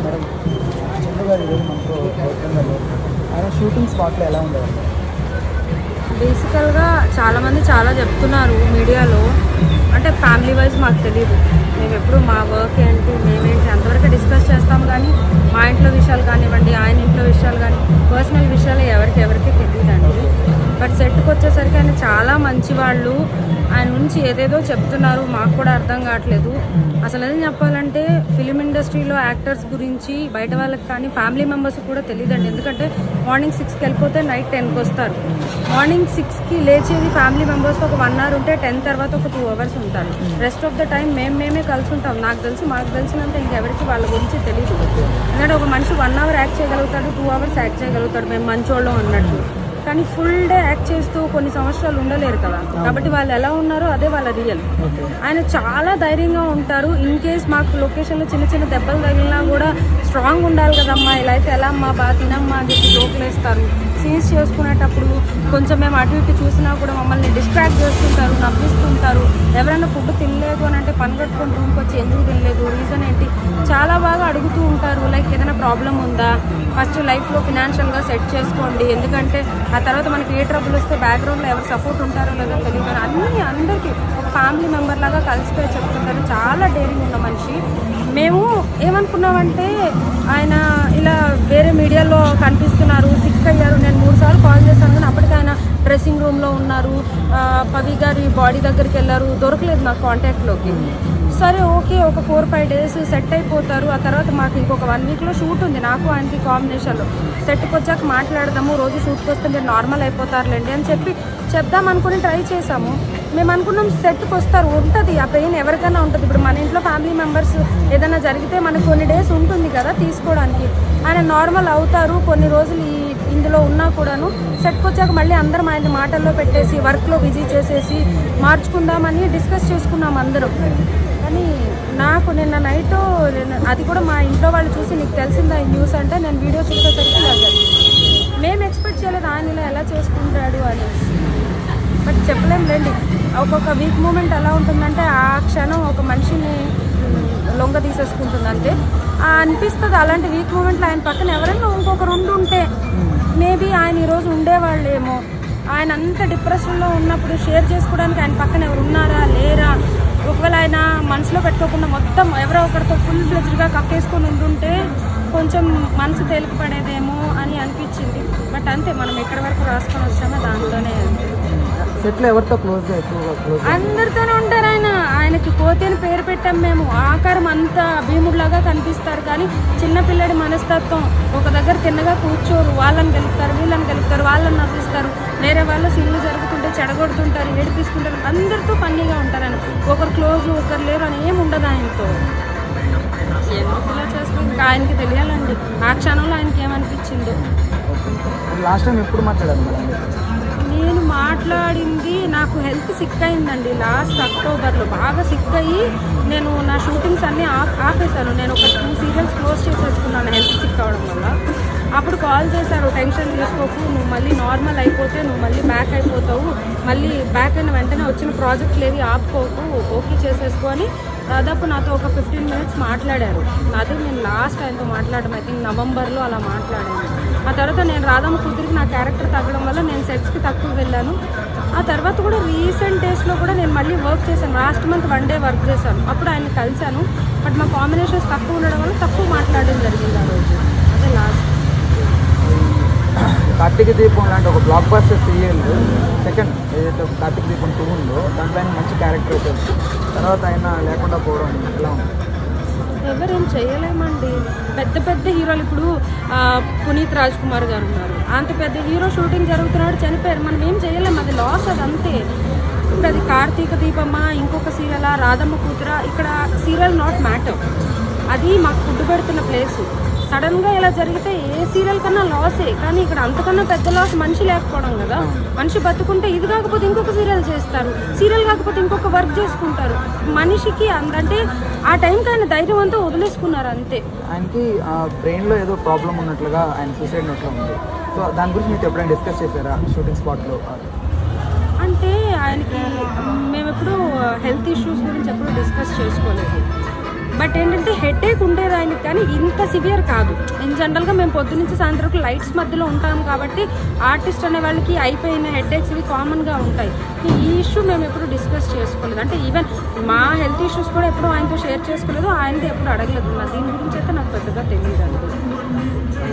Madam చంద్ర గారు ఈరోజు మనతో గౌతమ్లో ఆయన షూటింగ్ స్పాట్లో ఎలా ఉండేవారు బేసికల్గా చాలామంది చాలా చెప్తున్నారు మీడియాలో అంటే ఫ్యామిలీ వైజ్ మాకు తెలియదు మేము ఎప్పుడు మా వర్క్ ఏంటి మేమేంటి అంతవరకు డిస్కస్ చేస్తాం కానీ మా ఇంట్లో విషయాలు కానివ్వండి ఆయన ఇంట్లో విషయాలు కానీ పర్సనల్ విషయాలు ఎవరికి ఎవరికి తెలియదండి బట్ సెట్కి వచ్చేసరికి ఆయన చాలా మంచి వాళ్ళు ఆయన గురించి ఏదేదో చెప్తున్నారు మాకు కూడా అర్థం కావట్లేదు అసలు ఏం చెప్పాలంటే ఫిలిం ఇండస్ట్రీలో యాక్టర్స్ గురించి బయట వాళ్ళకి కానీ ఫ్యామిలీ మెంబర్స్ కూడా తెలియదండి ఎందుకంటే మార్నింగ్ సిక్స్కి వెళ్ళిపోతే నైట్ టెన్కి వస్తారు మార్నింగ్ సిక్స్కి లేచేది ఫ్యామిలీ మెంబర్స్తో ఒక వన్ అవర్ ఉంటే టెన్ తర్వాత ఒక టూ అవర్స్ ఉంటారు రెస్ట్ ఆఫ్ ద టైం మేము మేమే కలిసి ఉంటాం నాకు తెలిసి మాకు తెలిసినంత ఇంకెవరికి వాళ్ళ గురించి తెలియదు ఎందుకంటే ఒక మనిషి వన్ అవర్ యాక్ట్ చేయగలుగుతాడు టూ అవర్స్ యాక్ట్ చేయగలుగుతాడు మేము మంచోళ్ళం అన్నట్టు కానీ ఫుల్ డే యాక్ట్ చేస్తూ కొన్ని సంవత్సరాలు ఉండలేరు కదా కాబట్టి వాళ్ళు ఎలా ఉన్నారో అదే వాళ్ళ రియల్ ఆయన చాలా ధైర్యంగా ఉంటారు ఇన్ కేస్ మాకు లొకేషన్లో చిన్న చిన్న దెబ్బలు తగిలినా కూడా స్ట్రాంగ్ ఉండాలి కదమ్మా ఇలా అయితే ఎలా అమ్మా బాగా తినమ్మా అని చెప్పి జోకులు వేస్తారు సీన్స్ చేసుకునేటప్పుడు కొంచెం మేము అటు ఇటు చూసినా కూడా మమ్మల్ని డిస్ట్రాక్ట్ చేస్తుంటారు నవ్విస్తుంటారు ఎవరైనా ఫుడ్ తినలేదు అని అంటే పని కట్టుకొని రూమ్కి వచ్చి ఎందుకు తినలేదు రీజన్ ఏంటి చాలా బాగా అడుగుతూ ఉంటారు లైక్ ఏదైనా ప్రాబ్లం ఉందా ఫస్ట్ లైఫ్లో ఫినాన్షియల్గా సెట్ చేసుకోండి ఎందుకంటే ఆ తర్వాత మనకి ఏ ట్రబుల్ వస్తే బ్యాక్గ్రౌండ్లో ఎవరు సపోర్ట్ ఉంటారో లేదో తెలియదు కానీ అన్ని అందరికీ ఒక ఫ్యామిలీ మెంబర్ లాగా కలిసిపోయి చెప్తుంటారు చాలా డేరింగ్ ఉన్న మనిషి మేము ఏమనుకున్నామంటే ఆయన ఇలా వేరే మీడియాలో కనిపిస్తున్నారు సిక్ అయ్యారు నేను మూడు సార్లు కాల్ చేశాను కానీ అప్పటికి ఆయన డ్రెస్సింగ్ రూమ్లో ఉన్నారు ఆ, పవి గారి బాడీ దగ్గరికి వెళ్ళారు దొరకలేదు నాకు కాంటాక్ట్లోకి సరే ఓకే ఒక ఫోర్ ఫైవ్ డేస్ సెట్ అయిపోతారు ఆ తర్వాత మాకు ఇంకొక వన్ వీక్లో షూట్ ఉంది నాకు ఆయనకి కాంబినేషన్లో సెట్కి వచ్చాక మాట్లాడదాము రోజు షూట్కి వస్తే మీరు నార్మల్ అయిపోతారులేండి అని చెప్పి చెప్దాం అనుకుని ట్రై చేసాము మేము అనుకున్నాం సెట్కి వస్తారు ఉంటుంది ఆ పెయిన్ ఎవరికైనా ఉంటుంది ఇప్పుడు మన ఇంట్లో ఫ్యామిలీ మెంబర్స్ ఏదైనా జరిగితే మనకు కొన్ని డేస్ ఉంటుంది కదా తీసుకోవడానికి ఆయన నార్మల్ అవుతారు కొన్ని రోజులు ఈ ఇందులో ఉన్నా కూడాను సెట్కి వచ్చాక మళ్ళీ అందరం ఆయన మాటల్లో పెట్టేసి వర్క్లో బిజీ చేసేసి మార్చుకుందామని డిస్కస్ చేసుకున్నాం అందరం కానీ నాకు నిన్న నైట్ అది కూడా మా ఇంట్లో వాళ్ళు చూసి నీకు తెలిసిందా ఈ న్యూస్ అంటే నేను వీడియో చూసేసరికి నాకు తెలిసింది. మేము ఎక్స్పెక్ట్ చేయలేదు ఆయన ఇలా ఎలా చేసుకుంటాడు అని బట్ చెప్పలేంలేండి ఒక్కొక్క వీక్ మూమెంట్ ఎలా ఉంటుందంటే ఆ క్షణం ఒక మనిషిని మ్, లొంగ తీసేసుకుంటుంది అంతే ఆ అనిపిస్తుంది అలాంటి వీక్ మూమెంట్లో ఆయన పక్కన ఎవరైనా ఇంకొక రెండు ఉంటే మేబీ ఆయన ఈరోజు ఉండేవాళ్ళేమో ఆయన అంత డిప్రెషన్లో ఉన్నప్పుడు షేర్ చేసుకోవడానికి ఆయన పక్కన ఎవరు ఉన్నారా లేరా ఒకవేళ ఆయన మనసులో పెట్టుకోకుండా మొత్తం ఎవరో ఒకరితో ఫుల్ ఫ్లెజ్డ్గా కక్కేసుకొని ఉంటుంటే కొంచెం మనసు తేలిక పడేదేమో అని అనిపించింది బట్ అంతే మనం ఎక్కడి వరకు రాసుకొని వచ్చామో దాంతోనే అంతే సెట్లో ఎవరితో క్లోజ్గా ఎక్కువగా క్లోజ్ అందరితోనే ఉంటారు ఆయన ఆయనకి కోతి అని పేరు పెట్టాం మేము ఆకారం అంతా భీముడిలాగా కనిపిస్తారు కానీ చిన్నపిల్లడి మనస్తత్వం ఒక దగ్గర తిన్నగా కూర్చోరు వాళ్ళని గెలుపుతారు వీళ్ళని గెలుపుతారు వాళ్ళని నవ్విస్తారు వేరే వాళ్ళు సీన్లు జరుగుతుంటే చెడగొడుతుంటారు ఏడిపిస్తుంటారు అందరితో ఫన్నీగా ఉంటారు ఆయన ఒకరు క్లోజ్ ఒకరు లేరు అని ఏం ఉండదు ఆయనతో ఎందుకు ఇలా చేసుకుని ఇంకా ఆయనకి తెలియాలండి ఆ క్షణంలో ఆయనకి ఏమనిపించిందో లాస్ట్ టైం ఎప్పుడు మాట్లాడారు మేడం నేను మాట్లాడింది నాకు హెల్త్ సిక్ అయిందండి లాస్ట్ అక్టోబర్లో బాగా సిక్ అయ్యి నేను నా షూటింగ్స్ అన్నీ ఆఫ్ ఆపేశాను నేను ఒక టూ సీరియల్స్ క్లోజ్ చేసేసుకున్నాను హెల్త్ సిక్ అవడం వల్ల అప్పుడు కాల్ చేశారు టెన్షన్ తీసుకోకు నువ్వు మళ్ళీ నార్మల్ అయిపోతే నువ్వు మళ్ళీ బ్యాక్ అయిపోతావు మళ్ళీ బ్యాక్ అయిన వెంటనే వచ్చిన ప్రాజెక్టులు ఏవి ఆపుకోకు ఓకే చేసేసుకో అని దాదాపు నాతో ఒక ఫిఫ్టీన్ మినిట్స్ మాట్లాడారు అదే నేను లాస్ట్ ఆయనతో మాట్లాడడం ఐ థింక్ నవంబర్లో అలా మాట్లాడాను ఆ తర్వాత నేను రాధమ్మ కూతురికి నా క్యారెక్టర్ తగ్గడం వల్ల నేను సెట్స్కి తక్కువ వెళ్ళాను ఆ తర్వాత కూడా రీసెంట్ డేస్లో కూడా నేను మళ్ళీ వర్క్ చేశాను last month one day work చేశాను అప్పుడు ఆయన కలిశాను బట్ మా కాంబినేషన్స్ తక్కువ ఉండడం వల్ల తక్కువ మాట్లాడడం జరిగింది ఆ రోజు అదే లాస్ట్ కార్తీక దీపం లాంటి ఒక బ్లాక్ బస్టర్ సీరియల్ సెకండ్ ఏదైతే ఒక కార్తీక దీపం టూ ఉందో దాంట్లో ఆయన మంచి క్యారెక్టర్ వచ్చేది తర్వాత ఆయన లేకుండా పోవడం ఎలా ఉంది ఎవరేం చేయలేమండి పెద్ద పెద్ద హీరోలు ఇప్పుడు ఆ, పునీత్ రాజ్ కుమార్ గారు ఉన్నారు అంత పెద్ద హీరో షూటింగ్ జరుగుతున్నాడు చనిపోయారు మనం ఏం చేయలేం అది లాస్ అది అంతే ఇప్పుడు అది కార్తీక దీపమ్మ ఇంకొక సీరియలా రాధమ్మ కూతురా ఇక్కడ సీరియల్ నాట్ మ్యాటర్ అది మాకు ఫుడ్ పెడుతున్న ప్లేస్ సడన్గా ఇలా జరిగితే ఏ సీరియల్ కన్నా లాసే కానీ ఇక్కడ అంతకన్నా పెద్ద లాస్ మనిషి లేకపోవడం కదా మనిషి బతుకుంటే ఇది కాకపోతే ఇంకొక సీరియల్ చేస్తారు సీరియల్ కాకపోతే ఇంకొక వర్క్ చేసుకుంటారు మనిషికి అంత- అంటే ఆ టైంకి ఆయన ధైర్యం అంతా వదిలేసుకున్నారు అంతే ఆయనకి బ్రెయిన్లో ఏదో ప్రాబ్లం ఉన్నట్లుగా ఆయన సూసైడ్ నోట్లో ఉంది సో దాని గురించి మీతో ఎప్పుడైనా డిస్కస్ చేశారా షూటింగ్ స్పాట్లో అంటే ఆయనకి మేము ఎప్పుడు హెల్త్ ఇష్యూస్ గురించి ఎప్పుడు డిస్కస్ చేసుకోలేదు బట్ ఏంటంటే హెడేక్ ఉండేది ఆయనకి కానీ ఇంత సివియర్ కాదు ఇన్ జనరల్గా మేము పొద్దు నుంచి సాయంత్రం వరకు లైట్స్ మధ్యలో ఉంటాం కాబట్టి ఆర్టిస్ట్ అనే వాళ్ళకి అయిపోయిన హెడేక్స్ ఇవి కామన్గా ఉంటాయి ఈ ఇష్యూ మేము ఎప్పుడు డిస్కస్ చేసుకోలేదు అంటే ఈవెన్ మా హెల్త్ ఇష్యూస్ కూడా ఎప్పుడు ఆయనతో షేర్ చేసుకోలేదు ఆయనతో ఎప్పుడు అడగలేదు నా దీని గురించి అయితే నాకు పెద్దగా తెలియదు అండి